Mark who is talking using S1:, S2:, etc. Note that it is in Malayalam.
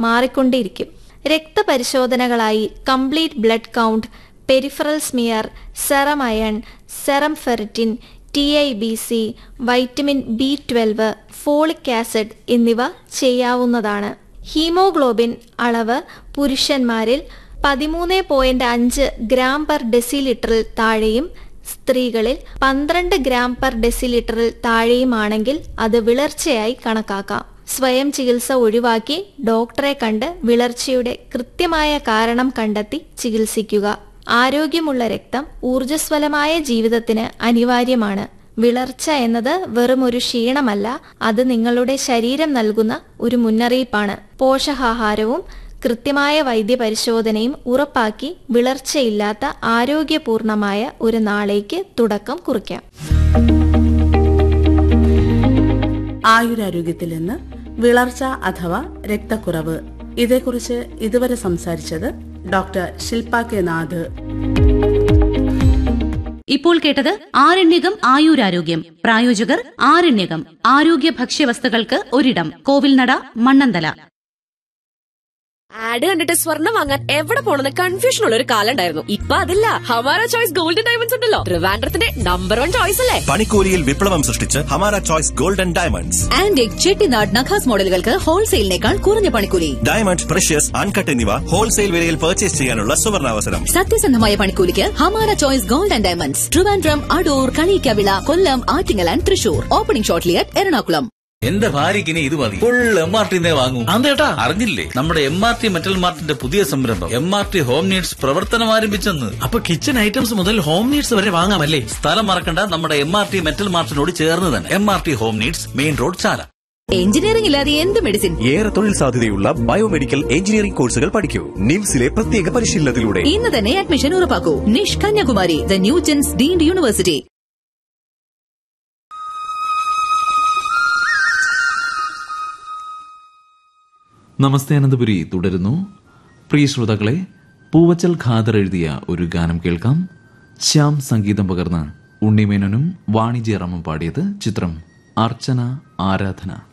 S1: മാറിക്കൊണ്ടിരിക്കും രക്തപരിശോധനകളായി complete blood count peripheral smear serum iron serum ferritin T I B C vitamin B twelve folic acid എന്നിവ ചെയ്യാവുന്നതാണ് ഹീമോഗ്ലോബിൻ അളവ് പുരുഷന്മാരിൽ പതിമൂന്ന് പോയിന്റ് അഞ്ച് ഗ്രാം പെർ ഡെസിലിറ്ററിൽ താഴെയും സ്ത്രീകളിൽ പന്ത്രണ്ട് ഗ്രാം പെർ ഡെസിലിറ്ററിൽ താഴെയുമാണെങ്കിൽ അത് വിളർച്ചയായി കണക്കാക്കാം സ്വയം ചികിത്സ ഒഴിവാക്കി ഡോക്ടറെ കണ്ട് വിളർച്ചയുടെ കൃത്യമായ കാരണം കണ്ടെത്തി ചികിത്സിക്കുക ആരോഗ്യമുള്ള രക്തം ഊർജ്ജസ്വലമായ ജീവിതത്തിന് അനിവാര്യമാണ് വിളർച്ച എന്നത് വെറും ഒരു ക്ഷീണമല്ല അത് നിങ്ങളുടെ ശരീരം നൽകുന്ന ഒരു മുന്നറിയിപ്പാണ് പോഷകാഹാരവും കൃത്യമായ വൈദ്യപരിശോധനയും ഉറപ്പാക്കി വിളർച്ചയില്ലാത്ത ആരോഗ്യപൂർണമായ ഒരു നാളേക്ക് തുടക്കം കുറിക്കാം
S2: ആയുരാരോഗ്യത്തിൽ നിന്ന് വിളർച്ച അഥവാ രക്തക്കുറവ് ഇതേക്കുറിച്ച് ഇതുവരെ സംസാരിച്ചത് ഡോക്ടർ ശില്പ കെ നാഥ്
S3: ഇപ്പോൾ കേട്ടത് ആരണ്യകം ആയുരാരോഗ്യം പ്രായോജകർ ആരണ്യകം ആരോഗ്യ ഭക്ഷ്യവസ്തുക്കൾക്ക് ഒരിടം കോവിൽനട മണ്ണന്തല
S4: ആഡ് കണ്ടിട്ട് സ്വർണ്ണം വാങ്ങാൻ എവിടെ പോണെന്ന് കൺഫ്യൂഷൻ ഉള്ള ഒരു കാലം ഉണ്ടായിരുന്നു ഇപ്പൊ അതില്ല ഹമാര ചോയ്സ് ഗോൾഡൻ ഡയമണ്ട്സ് ഉണ്ടല്ലോ ട്രിവാൻഡ്രത്തിന്റെ നമ്പർ വൺ ചോയ്സ് അല്ലേ
S5: പണിക്കൂലിയിൽ വിപ്ലവം സൃഷ്ടിച്ച് Hamara choice golden diamonds
S6: antique Chettinad Nakas മോഡലുകൾക്ക് ഹോൾസെയിലിനേക്കാൾ കുറഞ്ഞ പണിക്കൂലി
S5: ഡയമണ്ട് പ്രഷ്യസ് അൺകട്ട് എന്നിവ ഹോൾസെയിൽ വിലയിൽ പർച്ചേസ് ചെയ്യാനുള്ള സുവർണാവസരം
S6: സത്യസന്ധമായ പണിക്കൂലിക്ക് Hamara choice gold and diamonds Trivandrum Adoor Kalikkavila Kollam Attingal and Thrissur opening shortly at Ernakulam
S7: എന്റെ ഭാര്യയ്ക്ക് ഇനി ഇത് മതി ഫുൾ എം ആർ ടിന്നേ വാങ്ങും
S8: അതേട്ടാ
S7: അറിഞ്ഞില്ലേ നമ്മുടെ എം ആർ ടി മെറ്റൽ മാർട്ടിന്റെ പുതിയ സംരംഭം M R T home needs പ്രവർത്തനം ആരംഭിച്ചെന്ന്
S8: അപ്പൊ കിച്ചൺ ഐറ്റംസ് മുതൽ ഹോം നീഡ്സ് വരെ വാങ്ങാമല്ലേ
S7: സ്ഥലം മറക്കണ്ട നമ്മുടെ എം ആർ ടി മെറ്റൽ മാർട്ടിനോട് ചേർന്ന് തന്നെ M R T home needs main road Chala
S6: engineering ഇല്ലാതെ എന്ത് മെഡിസിൻ
S9: ഏറെ തൊഴിൽ സാധ്യതയുള്ള ബയോമെഡിക്കൽ എഞ്ചിനീയറിംഗ് കോഴ്സുകൾ പഠിക്കൂ നിംസിലെ പ്രത്യേക പരിശീലനത്തിലൂടെ
S6: ഇന്ന് തന്നെ അഡ്മിഷൻ ഉറപ്പാക്കൂ NICHE Kanyakumari the new gens deemed university
S10: നമസ്തേ അനന്തപുരി തുടരുന്നു പ്രിയ ശ്രോതാക്കളെ പൂവച്ചൽ ഖാദർ എഴുതിയ ഒരു ഗാനം കേൾക്കാം ശ്യാം സംഗീതം പകർന്ന് ഉണ്ണിമേനോനും വാണിജ്യറാമും പാടിയത് ചിത്രം അർച്ചന ആരാധന